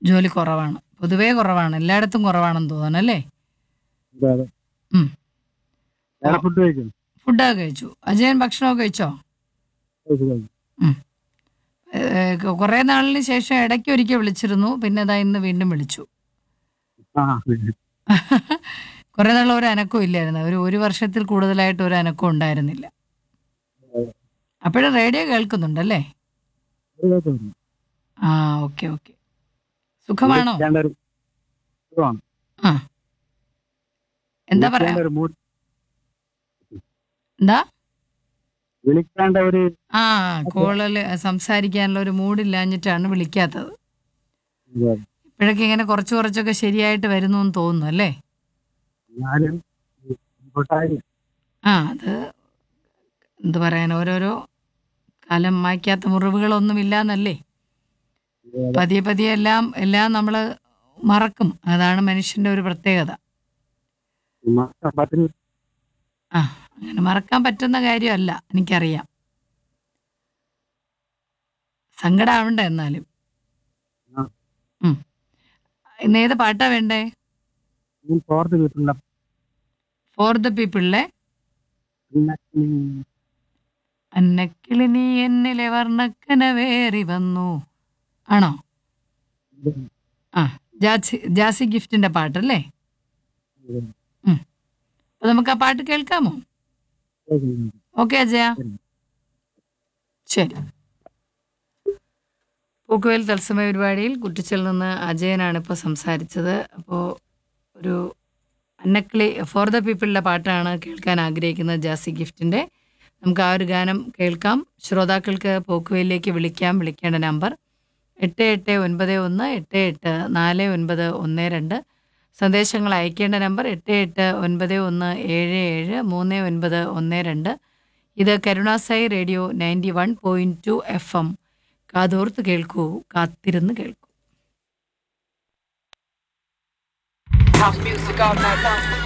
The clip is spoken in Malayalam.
ജോലി കുറവാണ് പൊതുവേ കുറവാണ് എല്ലായിടത്തും കുറവാണെന്ന് തോന്നുന്നു അല്ലേ അതെ അതെ ഉം. വേറെ ഫുഡ് കഴിക്കും ഫുഡൊക്കെ കഴിച്ചു അജയൻ ഭക്ഷണമൊക്കെ കഴിച്ചോ കഴിച്ചു കഴിച്ചു കുറേ നാളിന് ശേഷം ഇടയ്ക്ക് ഒരിക്കൽ വിളിച്ചിരുന്നു പിന്നെ അതാ ഇന്ന് വീണ്ടും വിളിച്ചു ആ കുറേ നാൾ ഒരു അനക്കവും ഇല്ലായിരുന്നു ഒരു ഒരു വർഷത്തിൽ കൂടുതലായിട്ട് ഒരു അനക്കവും ഉണ്ടായിരുന്നില്ല അപ്പോഴും റേഡിയോ കേൾക്കുന്നുണ്ടല്ലേ ഒരു കുഴപ്പമില്ല. ആ ഓക്കെ ഓക്കെ സുഖമാണോ വിളിക്കേണ്ട ഒരു സുഖമാണ്. ആ എന്താ പറയാ വിളിക്കേണ്ട ഒരു മൂഡ് എന്താ വിളിക്കേണ്ട ഒരു ആ കോളിൽ സംസാരിക്കാനുള്ള ഒരു മൂഡില്ലാഞ്ഞിട്ടാണ് വിളിക്കാത്തത് ഇപ്പോഴൊക്കെ ഇങ്ങനെ കുറച്ച് കുറച്ചൊക്കെ ശരിയായിട്ട് വരുന്നു എന്ന് തോന്നുന്നു അല്ലേ ഞാനും ഇങ്ങോട്ടായി ആ അത് എന്ത് പറയാൻ ഓരോരോ കാലം മായ്ക്കാത്ത മുറിവുകളൊന്നും ഇല്ലാന്നല്ലേ പതിയെ പതിയെ എല്ലാം എല്ലാം നമ്മൾ മറക്കും അതാണ് മനുഷ്യന്റെ ഒരു പ്രത്യേകത മറക്കാൻ പറ്റുന്ന ആ അങ്ങനെ മറക്കാൻ പറ്റുന്ന കാര്യമല്ല എനിക്കറിയാം സങ്കടമാവണ്ട എന്നാലും ആ. ഉം. ഇന്ന് ഏത് പാട്ടാ വേണ്ടേ ഞാൻ പുറത്ത് വീട്ടിലുള്ള ഫോർ ദ പീപ്പിളിലെ പിന്നെ അന്നക്കിളി നീ എന്നിലെ വർണ്ണക്കനവേറി വന്നു ആണോ ആ ജാസി ജാസി ഗിഫ്റ്റിന്റെ പാട്ടല്ലേ അപ്പൊ നമുക്ക് ആ പാട്ട് കേൾക്കാമോ ഓക്കെ അജയ ശരി പൂക്കുവേൽ തത്സമയ പരിപാടിയിൽ കുട്ടിച്ചിൽ നിന്ന് അജയനാണ് ഇപ്പോൾ സംസാരിച്ചത് അപ്പോൾ ഒരു അന്നക്കിളി ഫോർ ദ പീപ്പിളിലെ പാട്ടാണ് കേൾക്കാൻ ആഗ്രഹിക്കുന്നത് ജാസി ഗിഫ്റ്റിൻ്റെ നമുക്ക് ആ ഒരു ഗാനം കേൾക്കാം ശ്രോതാക്കൾക്ക് പോക്കുവയിലേക്ക് വിളിക്കാം വിളിക്കേണ്ട നമ്പർ എട്ട് എട്ട് ഒൻപത് ഒന്ന് എട്ട് എട്ട് നാല് ഒൻപത് ഒന്ന് രണ്ട് സന്ദേശങ്ങൾ അയക്കേണ്ട നമ്പർ എട്ട് എട്ട് ഒൻപത് ഒന്ന് ഏഴ് ഏഴ് മൂന്ന് ഒൻപത് ഒന്ന് രണ്ട് ഇത് കരുണാസായി radio ninety one point two F M കാതോർത്ത് കേൾക്കൂ കാത്തിരുന്ന് കേൾക്കൂ House music all night long.